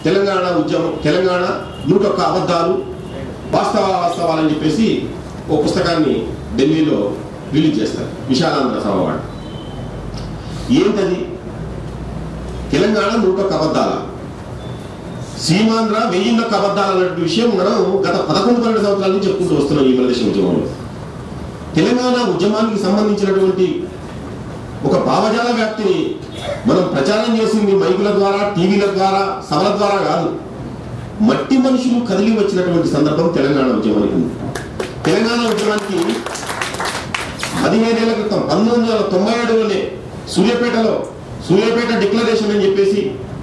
తెలంగాణ ఉద్యమం తెలంగాణ నూటొక్క అబద్ధాలు వాస్తవ వాస్తవాలని చెప్పేసి ఓ పుస్తకాన్ని ఢిల్లీలో రిలీజ్ చేస్తారు విశాలాంధ్ర సభ వాళ్ళు ఏంటది తెలంగాణ నూటొక్క అబద్ధాల సీమాంధ్ర వెయ్యిన్నొక్క అబద్ధాలు అన్నటువంటి విషయం మనం గత పదకొండు పన్నెండు సంవత్సరాల నుంచి చెప్పుకుంటూ వస్తున్నాం ఈ ప్రదేశం ఉద్యమంలో తెలంగాణ ఉద్యమానికి సంబంధించినటువంటి ఒక భావజాల వ్యాప్తిని మనం ప్రచారం చేసింది మైకుల ద్వారా టీవీల ద్వారా సభల ద్వారా కాదు మట్టి మనుషులు కదిలి వచ్చినటువంటి సందర్భం తెలంగాణ ఉద్యమానికి ఉంది తెలంగాణ ఉద్యమానికి పదిహేనేళ్ల క్రితం పంతొమ్మిది వందల తొంభై ఏడులోనే సూర్యాపేటలో సూర్యాపేట డిక్లరేషన్ అని చెప్పేసి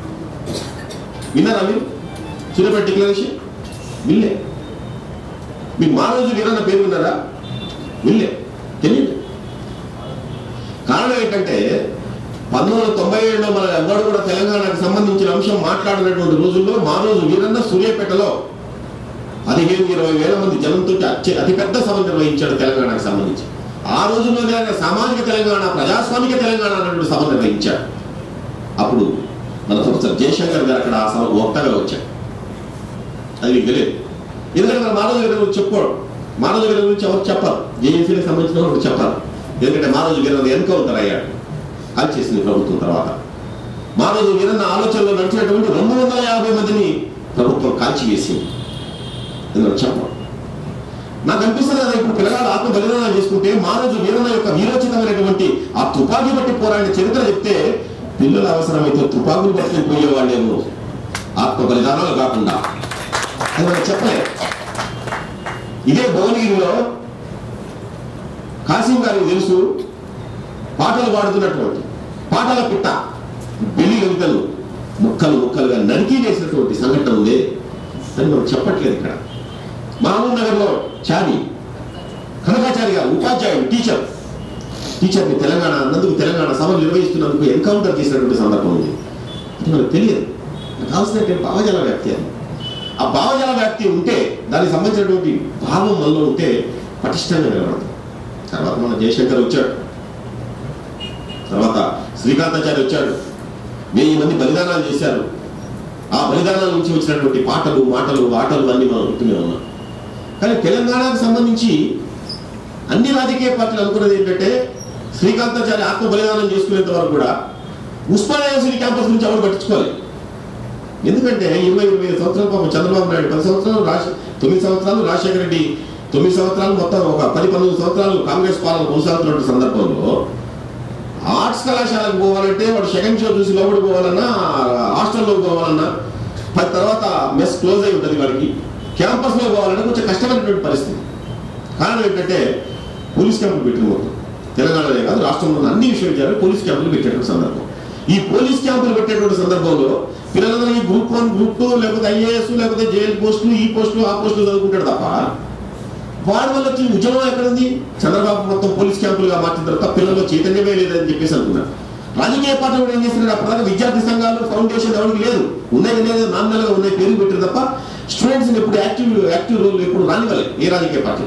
విన్నారా మీరు సూర్యాపేట డిక్లరేషన్ విల్లే మీరు మా రోజు వీరన్న పేరు విన్నారా విల్లే తెలియదు కారణం ఏంటంటే పంతొమ్మిది వందల తొంభై ఏడులో మన ఎవరు కూడా తెలంగాణకు సంబంధించిన అంశం మాట్లాడినటువంటి రోజుల్లో మా రోజు వీరన్న సూర్యాపేటలో పదిహేను ఇరవై వేల మంది జనంతో అత్య అతిపెద్ద సభ నిర్వహించాడు తెలంగాణకు సంబంధించి ఆ రోజుల్లోనే ఆయన సామాజిక తెలంగాణ ప్రజాస్వామిక తెలంగాణ అన్నటువంటి సభ నిర్వహించాడు అప్పుడు మన ప్రొఫెసర్ జయశంకర్ గారు అక్కడ ఆ సభకు వక్తగా వచ్చాడు అది మీకు తెలియదు ఎందుకంటే మన మానవ వీర గురించి చెప్పుకోడు మానవ వీర గురించి ఎవరు చెప్పారు జేఏసీలకు సంబంధించిన వాళ్ళు చెప్పారు ఎందుకంటే మానవ వీర ఎన్కౌంటర్ అయ్యాడు అది చేసింది ప్రభుత్వం తర్వాత మానవ వీరన్న ఆలోచనలో నడిచినటువంటి రెండు వందల యాభై మందిని ప్రభుత్వం కాల్చివేసింది ఎందుకంటే చెప్పడం నాకు అనిపిస్తుంది కదా ఇప్పుడు పిల్లగాడు ఆత్మ బలిదానాలు చేసుకుంటే మానవుడు వీరన్న యొక్క వీరోచితమైనటువంటి ఆ తుపాకీ బట్టి పోరాడిన చరిత్ర చెప్తే పిల్లలు అవసరమైతే తుపాకులు పట్టుకుని పోయేవాళ్ళేమో ఆత్మ బలిదానాలు కాకుండా అది మనం చెప్పలేదు ఇదే భువనగిరిలో కాసిం గారికి తెలుసు పాటలు పాడుతున్నటువంటి పాటల పిట్ట బెల్లి కవితలు ముక్కలు ముక్కలుగా నరికి వేసినటువంటి సంఘటన ఉంది అని మనం చెప్పట్లేదు ఇక్కడ మహబూబ్ నగర్లో చారి కనకాచారి గారు ఉపాధ్యాయుడు టీచర్ టీచర్ని తెలంగాణ అన్నందుకు తెలంగాణ సభలు నిర్వహిస్తున్నందుకు ఎన్కౌంటర్ చేసినటువంటి సందర్భం ఉంది అది మనకు తెలియదు మనకు కావాల్సినటువంటి భావజాల వ్యాప్తి అది ఆ భావజాల వ్యాప్తి ఉంటే దానికి సంబంధించినటువంటి భావం మనలో ఉంటే పటిష్టంగా నిలబడతాం తర్వాత మన జయశంకర్ వచ్చాడు తర్వాత శ్రీకాంతాచారి వచ్చాడు వెయ్యి మంది బలిదానాలు చేశారు ఆ బలిదానాల నుంచి వచ్చినటువంటి పాటలు మాటలు ఆటలు అన్ని మనం వింటూనే ఉన్నాం కానీ తెలంగాణకు సంబంధించి అన్ని రాజకీయ పార్టీలు అనుకున్నది ఏంటంటే శ్రీకాంతాచారి ఆత్మ బలిదానం చేసుకునేంత వరకు కూడా ఉస్మానియా యూనివర్సిటీ క్యాంపస్ గురించి ఎవరు పట్టించుకోవాలి ఎందుకంటే ఇరవై ఇరవై ఐదు సంవత్సరాలు పాపం చంద్రబాబు నాయుడు పది సంవత్సరాలు రాజ తొమ్మిది సంవత్సరాలు రాజశేఖర రెడ్డి తొమ్మిది సంవత్సరాలు మొత్తం ఒక పది పంతొమ్మిది సంవత్సరాలు కాంగ్రెస్ పాలన కొనసాగుతున్న సందర్భంలో ఆర్ట్స్ కళాశాలకు పోవాలంటే వాడు సెకండ్ షో చూసి లోపలికి పోవాలన్నా హాస్టల్లోకి పోవాలన్నా పది తర్వాత మెస్ క్లోజ్ అయి ఉంటుంది వాడికి క్యాంపస్లో పోవాలంటే కొంచెం కష్టమైనటువంటి పరిస్థితి కారణం ఏంటంటే పోలీస్ క్యాంపులు పెట్టిన మొత్తం తెలంగాణలో కాదు రాష్ట్రంలో ఉన్న అన్ని విశ్వవిద్యాలయాలు పోలీస్ క్యాంపులు పెట్టేటువంటి సందర్భం ఈ పోలీస్ క్యాంపులు పెట్టేటువంటి సందర్భంలో పిల్లలందరూ గ్రూప్ వన్ గ్రూప్ టూ లేకపోతే ఐఏఎస్ లేకపోతే జైలు పోస్టులు ఈ పోస్టులు ఆ పోస్టులు చదువుకుంటాడు తప్ప వాడి వల్ల వచ్చే ఉద్యమం ఎక్కడుంది చంద్రబాబు మొత్తం పోలీస్ క్యాంపులుగా మార్చిన తర్వాత పిల్లల్లో చైతన్యమే లేదని చెప్పేసి అనుకున్నారు రాజకీయ పార్టీలు కూడా ఏం చేస్తున్నారు అప్పటిదాకా విద్యార్థి సంఘాలు ఫౌండేషన్ ఎవరికి లేదు ఉన్నాయి లేదు నాన్నలుగా ఉన్నాయి పేరు పెట్టారు తప్ప స్టూడెంట్స్ ఎప్పుడు యాక్టివ్ యాక్టివ్ రోల్ ఎప్పుడు రానివ్వలేదు ఏ రాజకీయ పార్టీ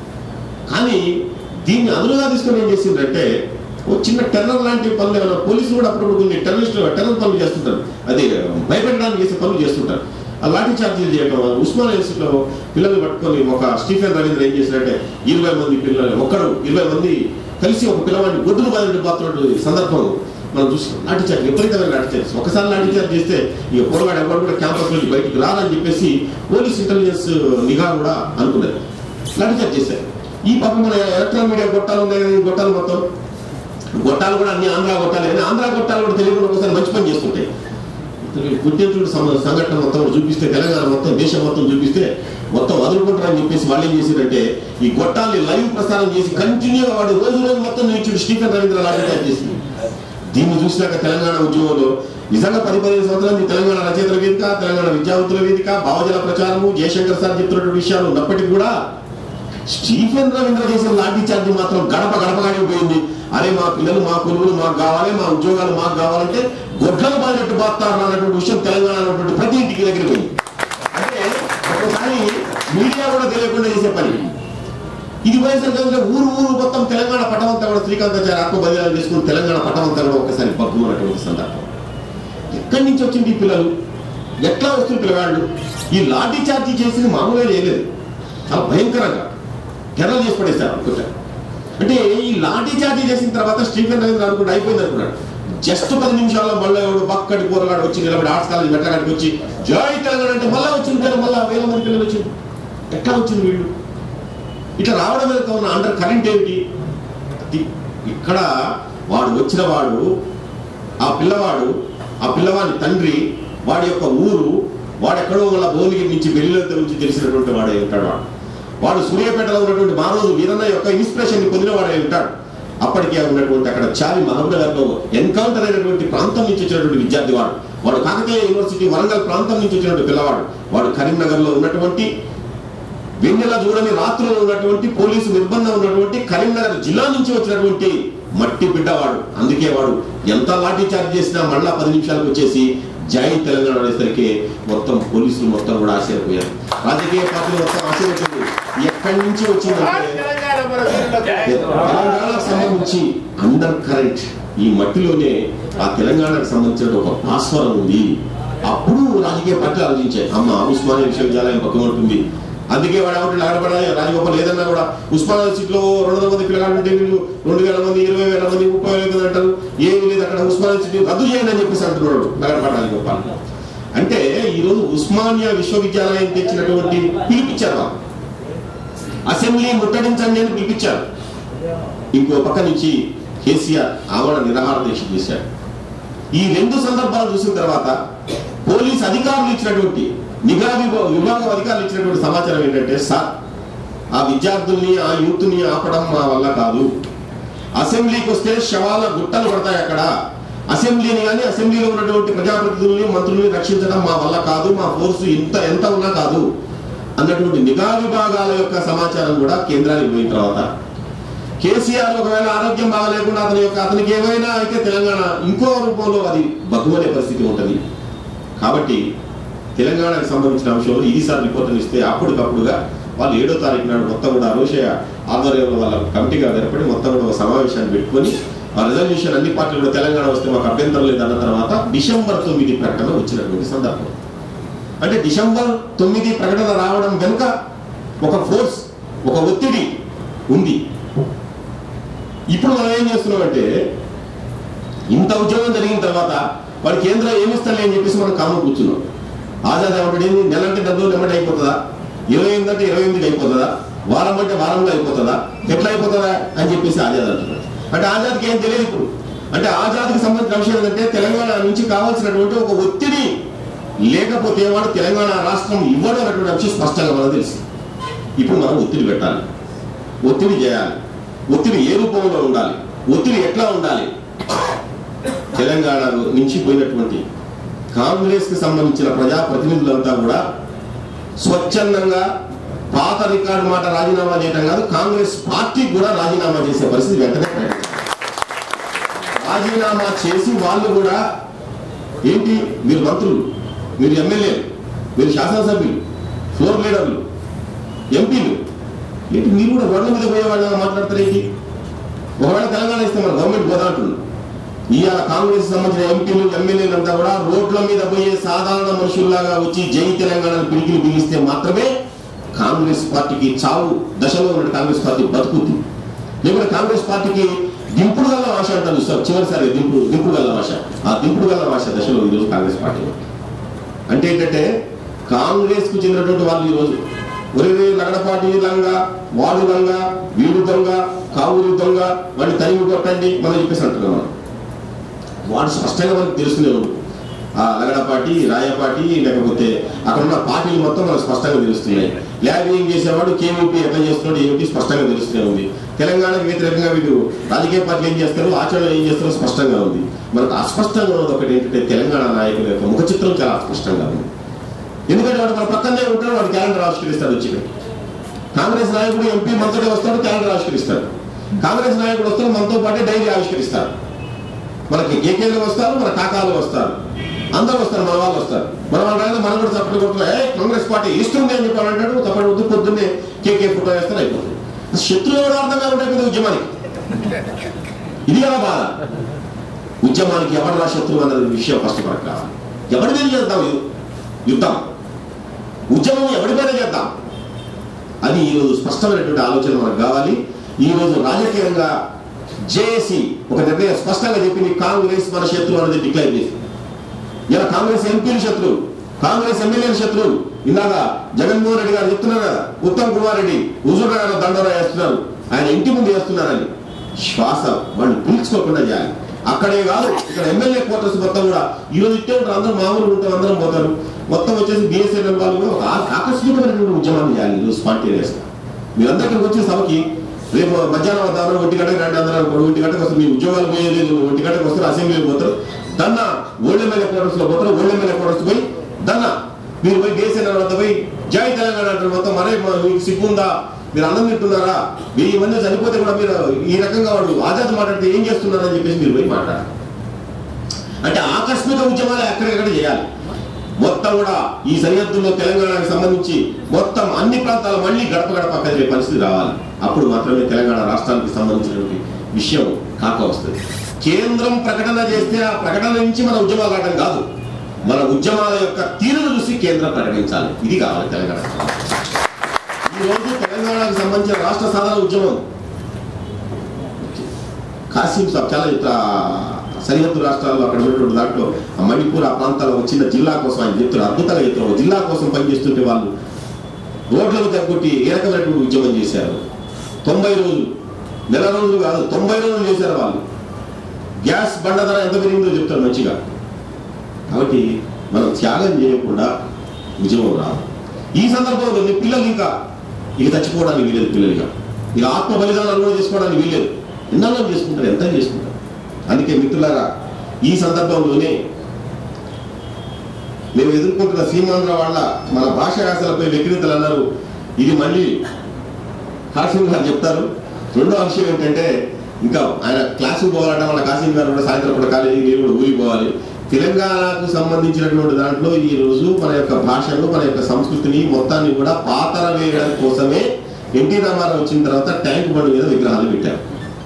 కానీ దీన్ని అదునుగా తీసుకొని ఏం చేసిందంటే ఓ చిన్న టెర్రర్ లాంటి పనులు ఏమైనా పోలీసులు కూడా అప్పుడప్పుడు కొన్ని టెర్రరిస్ట్ టెర్రర్ పనులు చేస్తుంటారు అది భయపెట్టడానికి చేసే పనులు చేస్తుంటారు ఆ లాఠీ చార్జీలు చేయడం ఉస్మాన్ యూనివర్సిటీలో పిల్లల్ని పట్టుకొని ఒక స్టీఫెన్ రవీంద్ర ఏం చేసినట్టే ఇరవై మంది పిల్లలు ఒక్కడు ఇరవై మంది కలిసి ఒక పిల్లవాడిని గొడ్డును బాధిన పాత్ర సందర్భం మనం చూస్తాం లాఠీ చార్జ్ విపరీతమైన లాఠీ చార్జ్ ఒకసారి లాఠీ చార్జ్ చేస్తే ఇక పొరగాడు ఎవరు కూడా క్యాంపస్ నుంచి బయటికి రాదని చెప్పేసి పోలీస్ ఇంటెలిజెన్స్ నిఘా కూడా అనుకున్నారు లాఠీ చార్జ్ చేశారు ఈ పాపం మన ఎలక్ట్రానిక్ మీడియా గొట్టాలు ఉన్నాయి కదా, ఈ గొట్టాలు మొత్తం గొట్టాలు కూడా అన్ని ఆంధ్ర గొట్టాలు కానీ ఆంధ్ర గొట్టాలు కూడా తెలియకుండా ఒకసారి మంచి పని చేస్తుంటాయి గుర్తించుడు సంఘటన మొత్తం కూడా చూపిస్తే తెలంగాణ మొత్తం దేశం మొత్తం చూపిస్తే మొత్తం వదులుకుంటారని చెప్పేసి వాళ్ళు ఏం చేసిందంటే ఈ గొట్టాలని లైవ్ ప్రసారం చేసి కంటిన్యూగా వాడు రోజు రోజు మొత్తం నిలిచి స్టీఫెన్ రవీంద్ర లాంటి చేసింది దీన్ని చూసినాక తెలంగాణ ఉద్యమంలో నిజంగా పది పదిహేను సంవత్సరాలు ఈ తెలంగాణ రచయితల వేదిక తెలంగాణ విద్యావంతుల వేదిక భావజల ప్రచారము జయశంకర్ సార్ చెప్తున్నటువంటి విషయాలు ఉన్నప్పటికీ కూడా స్టీఫెన్ రవీంద్ర చేసిన లాఠీ చార్జ్ మాత్రం గడప గడపగానే పోయింది అరే మా పిల్లలు మా కొలువులు మాకు కావాలి మా ఉద్యోగాలు మాకు కావాలంటే గొడ్డలు బాధినట్టు బాస్తారు అన్నటువంటి విషయం తెలంగాణ అన్నటువంటి ప్రతి ఇంటికి దగ్గర పోయింది అంటే ఒకసారి మీడియా కూడా తెలియకుండా చేసే పని ఇది పోయేసరికి ఊరు ఊరు మొత్తం తెలంగాణ పటమంతా కూడా శ్రీకాంతాచార్య ఆత్మ బలిదానం చేసుకుని తెలంగాణ పటమంతా కూడా ఒకసారి బగ్గుమన్నటువంటి సందర్భం ఎక్కడి నుంచి వచ్చింది ఈ పిల్లలు ఎట్లా వస్తుంది పిల్లగాళ్ళు ఈ లాఠీ చార్జీ చేసింది మామూలుగా చేయలేదు చాలా భయంకరంగా టెర్రర్ చేసి పడేశారు అనుకుంటా అంటే ఈ లాఠీ చార్జీ చేసిన తర్వాత స్టీఫెన్ రవీంద్ర అనుకుంటే అయిపోయింది అనుకున్నాడు జస్ట్ పది నిమిషాల్లో మళ్ళీ ఎవడు బక్కడి కూరగాడు వచ్చి నిలబడి ఆర్ట్స్ కాలేజ్ మెట్లగాడికి వచ్చి జై తెలంగాణ అంటే మళ్ళీ వచ్చింది పిల్లలు మళ్ళీ వేల మంది పిల్లలు వచ్చింది ఎట్లా వచ్చింది వీళ్ళు ఇట్లా రావడం వెనుక ఉన్న అండర్ కరెంట్ ఏమిటి అది- ఇక్కడ వాడు వచ్చిన వాడు ఆ పిల్లవాడు ఆ పిల్లవాడి తండ్రి వాడి యొక్క ఊరు వాడు ఎక్కడో వాళ్ళ భువనగిరి నుంచి వెల్లుల నుంచి తెలిసినటువంటి వాడే ఉంటాడు వాడు వాడు సూర్యాపేటలో ఉన్నటువంటి మారోజు వీరన్న యొక్క ఇన్స్పిరేషన్ పొందిన వాడే ఉంటాడు అప్పటికే ఉన్నటువంటి అక్కడ చాలి మహబూబ్నగర్లో ఎన్కౌంటర్ అయినటువంటి ప్రాంతం నుంచి వచ్చినటువంటి విద్యార్థి వాడు వాడు కాకతీయ యూనివర్సిటీ వరంగల్ ప్రాంతం నుంచి వచ్చినటువంటి పిల్లవాడు వాడు కరీంనగర్లో ఉన్నటువంటి వెన్నెల చూడని రాత్రులు ఉన్నటువంటి పోలీసు నిర్బంధం ఉన్నటువంటి కరీంనగర్ జిల్లా నుంచి వచ్చినటువంటి మట్టి బిడ్డవాడు అందుకే వాడు ఎంత లాఠీ చార్జ్ చేసినా మళ్ళా పది నిమిషాలకు వచ్చేసి జై తెలంగాణ అనేసరికి మొత్తం పోలీసులు మొత్తం కూడా ఆశ్చర్యపోయారు రాజకీయ పార్టీలు మొత్తం ఆశ్చర్యపోయింది ఎక్కడి నుంచి వచ్చిందంటే తెలంగాణ మన వీరులకు తెలంగాణకు సంబంధించి అండర్ కరెంట్ ఈ మట్టిలోనే ఆ తెలంగాణకు సంబంధించిన ఒక భాస్వరం ఉంది అప్పుడు రాజకీయ పార్టీలు ఆలోచించాయి అమ్మ ఉస్మానియా విశ్వవిద్యాలయం పక్కన ఉంటుంది అందుకే వాడు ఏమంటే లాగడపడాలి రాజగోపాల్ ఏదన్నా కూడా ఉస్మానియా సీట్లో రెండు వందల మంది పిల్లగాడు ఉంటే వీళ్ళు రెండు వేల మంది ఇరవై వేల మంది ముప్పై వేల మంది అంటారు ఏమీ లేదు అక్కడ ఉస్మానియా సీట్ రద్దు చేయండి అని చెప్పేసి అంటున్నాడు లాగడపడ రాజగోపాల్ అంటే ఈరోజు ఉస్మానియా విశ్వవిద్యాలయం తెచ్చినటువంటి పిలిపించారు వాళ్ళు అసెంబ్లీ ముట్టడించండి అని పిలిపించారు ఇంకో పక్క నుంచి కేసీఆర్ ఆవరణ నిరాహార దీక్ష చేశారు ఈ రెండు సందర్భాలు చూసిన తర్వాత పోలీస్ అధికారులు ఇచ్చినటువంటి నిఘా విభా- విభాగం అధికారులు ఇచ్చినటువంటి సమాచారం ఏంటంటే సార్ ఆ విద్యార్థుల్ని ఆ యూత్ని ఆపడం మా వల్ల కాదు అసెంబ్లీకి వస్తే శవాల గుట్టలు పడతాయి అక్కడ అసెంబ్లీని కానీ అసెంబ్లీలో ఉన్నటువంటి ప్రజాప్రతినిధుల్ని మంత్రుల్ని రక్షించడం మా వల్ల కాదు మా ఫోర్సు ఇంత ఎంత ఉన్నా కాదు అన్నటువంటి నిఘా విభాగాల యొక్క సమాచారం కూడా కేంద్రానికి పోయిన తర్వాత కేసీఆర్ ఒకవేళ ఆరోగ్యం బాగలేకుండా అతని యొక్క అతనికి ఏమైనా అయితే తెలంగాణ ఇంకో రూపంలో అది బగ్గుమనే పరిస్థితి ఉంటుంది కాబట్టి తెలంగాణకు సంబంధించిన అంశంలో ఇది సార్ రిపోర్టులు ఇస్తే అప్పటికప్పుడుగా వాళ్ళు ఏడో తారీఖు నాడు మొత్తం కూడా రోషయ్య ఆధ్వర్యంలో వాళ్ళ కమిటీగా ఏర్పడి మొత్తం కూడా ఒక సమావేశాన్ని పెట్టుకొని ఆ రిజల్యూషన్ అన్ని పార్టీలు కూడా తెలంగాణ వస్తే మాకు అభ్యంతరం లేదన్న తర్వాత డిసెంబర్ తొమ్మిది ప్రకటన వచ్చినటువంటి సందర్భం అంటే డిసెంబర్ తొమ్మిది ప్రకటన రావడం వెనుక ఒక ఫోర్స్ ఒక ఒత్తిడి ఉంది ఇప్పుడు మనం ఏం చేస్తున్నామంటే ఇంత ఉద్యోగం జరిగిన తర్వాత వాడు కేంద్రం ఏమిస్తాలే అని చెప్పేసి మనం కాము కూర్చున్నాం ఆజాద్ ఏమంటాడు ఏంది నెల అంటే డబ్బులు నెమ్మటి అయిపోతుందా ఇరవై ఎనిమిది అంటే ఇరవై ఎనిమిదికి అయిపోతుందా వారం అంటే వారంలో అయిపోతుందా ఎట్లా అయిపోతుందా అని చెప్పేసి ఆజాద్ అంటున్నాడు అంటే ఆజాద్కి ఏం తెలియదు ఇప్పుడు అంటే ఆజాద్కి సంబంధించిన విషయం ఏంటంటే తెలంగాణ నుంచి కావాల్సినటువంటి ఒక ఒత్తిడి లేకపోతే వాడు తెలంగాణ రాష్ట్రం ఇవ్వడం అనేటువంటి అంశం స్పష్టంగా మనకు తెలుసు ఇప్పుడు మనం ఒత్తిడి పెట్టాలి ఒత్తిడి చేయాలి ఒత్తిడి ఏ రూపంలో ఉండాలి ఒత్తిడి ఎట్లా ఉండాలి తెలంగాణ నుంచి పోయినటువంటి కాంగ్రెస్ కి సంబంధించిన ప్రజా ప్రతినిధులంతా కూడా స్వచ్ఛందంగా పాత రికార్డు మాట రాజీనామా చేయడం కాదు కాంగ్రెస్ పార్టీకి కూడా రాజీనామా చేసే పరిస్థితి వెంటనే ప్రకటించారు. రాజీనామా చేసి వాళ్ళు కూడా ఏంటి మీరు మంత్రులు మీరు ఎమ్మెల్యేలు మీరు శాసనసభ్యులు ఫ్లోర్ లీడర్లు ఎంపీలు ఏంటి మీరు కూడా రోడ్ల మీద పోయే వాళ్ళ మాట్లాడతారు ఏంటి ఒకవేళ తెలంగాణ ఇస్తే మన గవర్నమెంట్ పోదా అంటున్నారు ఇవాళ కాంగ్రెస్ సంబంధించిన ఎంపీలు ఎమ్మెల్యేలు అంతా కూడా రోడ్ల మీద పోయే సాధారణ మనుషుల్లాగా వచ్చి జై తెలంగాణ పిలికిని పిలిస్తే మాత్రమే కాంగ్రెస్ పార్టీకి చావు దశలో ఉన్న కాంగ్రెస్ పార్టీ బతుకుద్ది లేకపోతే కాంగ్రెస్ పార్టీకి దింపుడు గల్ల భాష అంటారు సార్ చివరిసారి దింపుడు దింపుడు గల్ల భాష ఆ దింపుడు గల్ల భాష దశలో ఈరోజు కాంగ్రెస్ పార్టీ ఉంది. అంటే ఏంటంటే కాంగ్రెస్ కు చెందినటువంటి వాళ్ళు ఈరోజు ఒరే లగడపాటి లంగ వాడు లంగ వీడు దొంగ కావులు దొంగ వాడిని తరిమి కొట్టండి మనం చెప్పేసి అంటున్నాం మనం. వాడు స్పష్టంగా మనకు తెలుస్తూనే ఉంది ఆ లగడపాటి రాయపాటి లేకపోతే అక్కడ ఉన్న పార్టీలు మొత్తం మనకు స్పష్టంగా తెలుస్తున్నాయి ల్యాబింగ్ చేసేవాడు కేవీపీ ఎట్లా చేస్తున్నాడు ఏమిటి స్పష్టంగా తెలుస్తూనే ఉంది తెలంగాణకు వ్యతిరేకంగా వీళ్ళు రాజకీయ పార్టీలు ఏం చేస్తారు ఆచరణ ఏం చేస్తారో స్పష్టంగా ఉంది మనకు అస్పష్టంగా ఉన్నది ఒకటి ఏంటంటే తెలంగాణ నాయకుల యొక్క ముఖ చిత్రం చాలా అస్పష్టంగా ఉంది ఎందుకంటే వాడు మన పక్కనే ఉంటాడు వాడు క్యాలెండర్ ఆవిష్కరిస్తాడు వచ్చి ఇక్కడ. కాంగ్రెస్ నాయకుడు ఎంపీ మనతోటే వస్తాడు క్యాలెండర్ ఆవిష్కరిస్తాడు కాంగ్రెస్ నాయకుడు వస్తాడు మనతో పాటే డైరీ ఆవిష్కరిస్తాడు మనకి కేకేలు వస్తారు మన కాకాలు వస్తారు అందరూ వస్తారు మన వాళ్ళు వస్తారు మన వాళ్ళు రాగానే మనం కూడా తప్పుడు కొడుతున్నా ఏ కాంగ్రెస్ పార్టీ ఇస్తుంది అని చెప్పి అంటాడు తప్పటి వద్దు పొద్దున్నే కేకే ఫోటో వేస్తారు అయిపోతుంది శత్రువు ఎవరు అర్థం కాకుండా అయిపోయింది ఉద్యమానికి ఇది కదా బాధ ఉద్యమానికి ఎవరు రా శత్రువు అన్నది విషయం ఫస్ట్ మనకు కావాలి ఎవరి మీద చేద్దాం ఇది యుద్ధం ఉద్యమం ఎవరిపైన చేద్దాం అది ఈరోజు స్పష్టమైనటువంటి ఆలోచన మనకు కావాలి ఈరోజు రాజకీయంగా జేఏసీ ఒక నిర్ణయం స్పష్టంగా చెప్పింది కాంగ్రెస్ మన శత్రువు అనేది డిక్లేర్ చేసింది ఇలా కాంగ్రెస్ ఎంపీలు శత్రువు కాంగ్రెస్ ఎమ్మెల్యేల శత్రువు ఇందాక జగన్మోహన్ రెడ్డి గారు చెప్తున్నారు కదా ఉత్తమ్ కుమార్ రెడ్డి హుజూర్ దండోరా వేస్తున్నారు ఆయన ఇంటి ముందు వేస్తున్నారని శ్వాస వాళ్ళు పీల్చుకోకుండా చేయాలి అక్కడే కాదు ఇక్కడ ఎమ్మెల్యే క్వార్టర్స్ మొత్తం కూడా ఈ రోజు ఇట్టే ఉంటారు అందరూ మామూలు ఉంటారు అందరం పోతారు మొత్తం వచ్చేసి బిఎస్ఎన్ఎల్ వాళ్ళు కూడా ఒక ఆ- ఆకస్మికమైనటువంటి ఉద్యమాన్ని చేయాలి ఈరోజు స్పాంటేనియస్ మీరందరికీ వచ్చే సభకి రేపు మధ్యాహ్నం వద్దామని ఒంటి గంటకు రండి అందరూ అనుకోండి ఒంటి గంటకు వస్తారు మీ ఉద్యోగాలు పోయేది ఒంటి గంటకు వస్తారు అసెంబ్లీకి పోతారు దన్న ఓల్డ్ ఎమ్మెల్యే క్వార్టర్స్ లో పోతారు ఓల్డ్ ఎమ్మెల్యే క్వార్టర్స్ పోయి దన్న మీరు పోయి బిఎస్ఎన్ఎల్ వద్ద పోయి జై తెలంగాణ అంటారు మొత్తం మరే మా- మీకు సిగ్గుందా మీరు అన్నం తింటున్నారా వెయ్యి మంది చనిపోతే కూడా మీరు ఈ రకంగా వాళ్ళు ఆజాద్ మాట్లాడితే ఏం చేస్తున్నారని చెప్పేసి మీరు పోయి మాట్లాడారు అంటే ఆకస్మిక ఉద్యమాలు ఎక్కడెక్కడ చేయాలి మొత్తం కూడా ఈ సరిహద్దుల్లో తెలంగాణకు సంబంధించి మొత్తం అన్ని ప్రాంతాలు మళ్ళీ గడప గడప కదిలే పరిస్థితి రావాలి అప్పుడు మాత్రమే తెలంగాణ రాష్ట్రానికి సంబంధించినటువంటి విషయం కాక వస్తుంది కేంద్రం ప్రకటన చేస్తే ఆ ప్రకటన నుంచి మన ఉద్యమాలు రావడం కాదు మన ఉద్యమాల యొక్క తీరును చూసి కేంద్రం ప్రకటించాలి ఇది కావాలి తెలంగాణ ఈ రోజు తెలంగాణకు సంబంధించిన రాష్ట్ర సాధన ఉద్యమం కాసిం సాబ్ చాలా ఇట్లా సరిహద్దు రాష్ట్రాల్లో అక్కడ ఉన్నటువంటి దాంట్లో ఆ మణిపూర్ ఆ ప్రాంతాల్లో ఒక చిన్న జిల్లా కోసం ఆయన చెప్తున్నారు అద్భుతంగా చెప్తున్నారు ఒక జిల్లా కోసం పనిచేస్తుంటే వాళ్ళు రోడ్లను తగ్గొట్టి ఏ రకమైనటువంటి ఉద్యమం చేశారు తొంభై రోజులు నెల రోజులు కాదు తొంభై రోజులు చేశారు వాళ్ళు గ్యాస్ బండ ధర ఎంత పెరిగిందో చెప్తారు మంచిగా కాబట్టి మనం త్యాగం చేయకుండా ఉద్యమం రాదు ఈ సందర్భంలో మీ పిల్లలు ఇంకా ఇక చచ్చిపోవడానికి వీలేదు పిల్లలుగా ఇక ఆత్మ బలిదానాలు కూడా చేసుకోవడానికి వీలేదు ఎన్నో చేసుకుంటారు ఎంత చేసుకుంటారు అందుకే మిత్రులారా ఈ సందర్భంలోనే మేము ఎదుర్కొంటున్న సీమాంధ్ర వాళ్ళ మన భాష యాసలపై వ్యక్తిగతలు అన్నారు ఇది మళ్ళీ కాసిం గారు చెప్తారు రెండో విషయం ఏంటంటే ఇంకా ఆయన క్లాసుకు పోవాలంటే మన కాసిం గారు కూడా సాయంత్రం పూట కాలేజీ నేను కూడా ఊరికి పోవాలి తెలంగాణకు సంబంధించినటువంటి దాంట్లో ఈ రోజు మన యొక్క భాషను మన యొక్క సంస్కృతిని మొత్తాన్ని కూడా పాతర వేయడం కోసమే ఎన్టీ రామారావు వచ్చిన తర్వాత ట్యాంక్ బండి మీద విగ్రహాలు పెట్టారు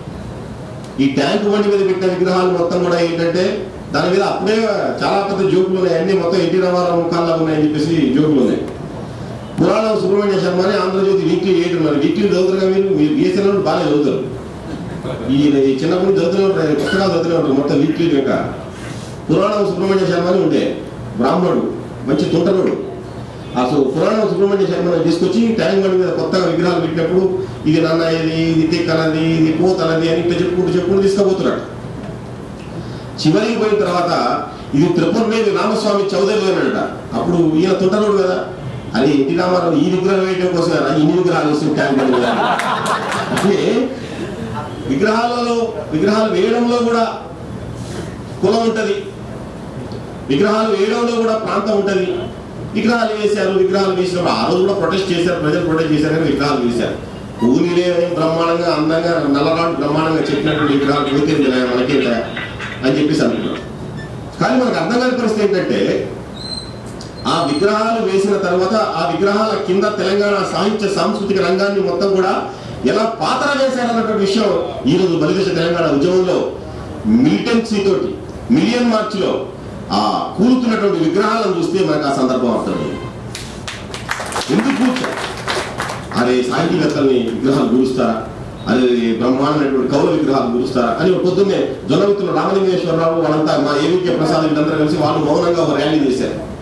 ఈ ట్యాంక్ బండి మీద పెట్టిన విగ్రహాలు మొత్తం కూడా ఏంటంటే దాని మీద అప్పుడే చాలా పెద్ద జోకులు ఉన్నాయి అన్ని మొత్తం ఎన్టీ రామారావు ముఖాల్లో ఉన్నాయని చెప్పేసి జోకులు ఉన్నాయి పురాణం సుబ్రహ్మణ్య శర్మ అని ఆంధ్రజ్యోతి వీక్లీ ఎయిట్ ఉన్నారు వీక్లీ చదువుతారుగా మీరు మీరు బిఎస్ఎన్ఎల్ బాగా చదువుతారు ఈ ఈ చిన్నప్పుడు చదువుతూనే ఉంటారు పుస్తకాలు చదువుతూనే ఉంటారు మొత్తం వీక్లీ ఇంకా పురాణం సుబ్రహ్మణ్య శర్మ అని ఉండే బ్రాహ్మణుడు మంచి తుంటరుడు అసలు పురాణం సుబ్రహ్మణ్య శర్మను తీసుకొచ్చి ట్యాంక్ బండి మీద కొత్తగా విగ్రహాలు పెట్టినప్పుడు ఇది నాన్న ఇది ఇది తిక్కనది ఇది పోతనది అని ఇట్లా చెప్పుకుంటూ చెప్పుకుంటూ తీసుకుపోతున్నాడు చివరికి పోయిన తర్వాత ఇది త్రిపురనేని రామస్వామి చౌదరి అన్నాడట అప్పుడు ఈయన తుంటరుడు కదా అరే ఎన్టీ రామారావు ఈ విగ్రహం వేయడం కోసం కదా ఇన్ని విగ్రహాలు వేసి ట్యాంక్ బండి మీద అంటే విగ్రహాలలో విగ్రహాలు వేయడంలో కూడా కులం ఉంటది విగ్రహాలు వేయడంలో కూడా ప్రాంతం ఉంటది విగ్రహాలు వేశారు విగ్రహాలు వేసినప్పుడు ఆ రోజు కూడా ప్రొటెస్ట్ చేశారు ప్రజలు ప్రొటెస్ట్ చేశారు కానీ విగ్రహాలు వేశారు ఊరిలే బ్రహ్మాండంగా అందంగా నల్లరాడు బ్రహ్మాండంగా చెప్పినటువంటి విగ్రహాలు పోతే మనకేంట అని చెప్పేసి అనుకున్నాం కానీ మనకు అర్థం కాని పరిస్థితి ఏంటంటే ఆ విగ్రహాలు వేసిన తర్వాత ఆ విగ్రహాల కింద తెలంగాణ సాహిత్య సాంస్కృతిక రంగాన్ని మొత్తం కూడా ఎలా పాతర వేశారన్నటువంటి విషయం ఈ రోజు బలిదేశ తెలంగాణ ఉద్యమంలో మిలిటెన్సీ తోటి మిలియన్ మార్చ్ లో ఆ కూలుతున్నటువంటి విగ్రహాలను చూస్తే మనకు ఆ సందర్భం అర్థమైంది ఎందుకు కూర్చో అరే సాహితీవేత్తల్ని విగ్రహాలు గురుస్తారా అదే బ్రహ్మాండమైనటువంటి కౌల విగ్రహాలు గురుస్తారా అని ఒక పొద్దున్నే జొన్నమిత్రులు రామలింగేశ్వరరావు వాళ్ళంతా మా ఏవికే ప్రసాద్ వీళ్ళందరూ కలిసి వాళ్ళు మౌనంగా ఒక ర్యాలీ చేశారు